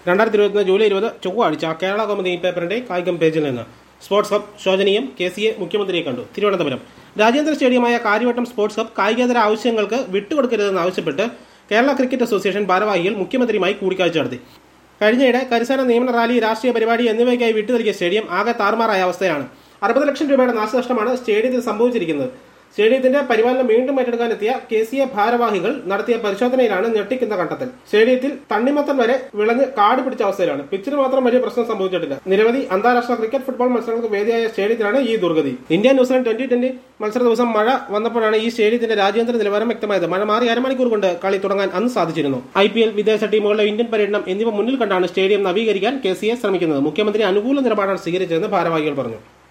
രണ്ടായിരത്തി ഇരുപത്തി ജൂലൈ ഇരുപത് ചൊവ്വാഴ്ച കേരള കൗമുദി പേപ്പറിന്റെ കായികം പേജിൽ നിന്ന് സ്പോർട്സ് ഹബ് ശോചനീയം കെ സി എ മുഖ്യമന്ത്രിയെ കണ്ടു തിരുവനന്തപുരം രാജ്യാന്തര സ്റ്റേഡിയമായ കാര്യവട്ടം സ്പോർട്സ് ഹബ് കായികേതര ആവശ്യങ്ങൾക്ക് വിട്ടുകൊടുക്കരുതെന്ന് ആവശ്യപ്പെട്ട് കേരള ക്രിക്കറ്റ് അസോസിയേഷൻ ഭാരവാഹികൾ മുഖ്യമന്ത്രിയുമായി കൂടിക്കാഴ്ച നടത്തി കഴിഞ്ഞയിടെ കരുസേന നിയമന റാലി രാഷ്ട്രീയ പരിപാടി എന്നിവയ്ക്കായി വിട്ടു നൽകിയ സ്റ്റേഡിയം ആകെ താറുമാറായ അവസ്ഥയാണ് അറുപത് ലക്ഷം രൂപയുടെ നാശനഷ്ടമാണ് സ്റ്റേഡിയത്തിൽ സംഭവിച്ചിരിക്കുന്നത് സ്റ്റേഡിയത്തിന്റെ പരിപാലനം വീണ്ടും ഏറ്റെടുക്കാനെത്തിയ കെ സി എ ഭാരവാഹികൾ നടത്തിയ പരിശോധനയിലാണ് ഞെട്ടിക്കുന്ന കണ്ടെത്തൽ സ്റ്റേഡിയത്തിൽ തണ്ണിമത്തൻ വരെ വിളഞ്ഞ് കാട് പിടിച്ച അവസ്ഥയിലാണ് പിച്ചിന് മാത്രം വലിയ പ്രശ്നം സംഭവിച്ചിട്ടില്ല നിരവധി അന്താരാഷ്ട്ര ക്രിക്കറ്റ് ഫുട്ബോൾ മത്സരങ്ങൾക്ക് വേദിയായ സ്റ്റേഡിയത്തിലാണ് ഈ ദുർഗതി ഇന്ത്യ ന്യൂസിലൻഡ് ട്വന്റി ട്വന്റി മത്സര ദിവസം മഴ വന്നപ്പോഴാണ് ഈ സ്റ്റേഡിയത്തിന്റെ രാജ്യാന്തര നിലവാരം വ്യക്തമായത് മഴ മാറി അരമണിക്കൂർ കൊണ്ട് കളി തുടങ്ങാൻ അന്ന് സാധിച്ചിരുന്നു ഐ പി എൽ വിദേശ ടീമുകളുടെ ഇന്ത്യൻ പര്യടനം എന്നിവ മുന്നിൽ കണ്ടാണ് സ്റ്റേഡിയം നവീകരിക്കാൻ കെ സി എ ശ്രമിക്കുന്നത് മുഖ്യമന്ത്രി അനുകൂല നിലപാടാണ് സ്വീകരിച്ചതെന്ന് ഭാരവാഹികൾ പറഞ്ഞു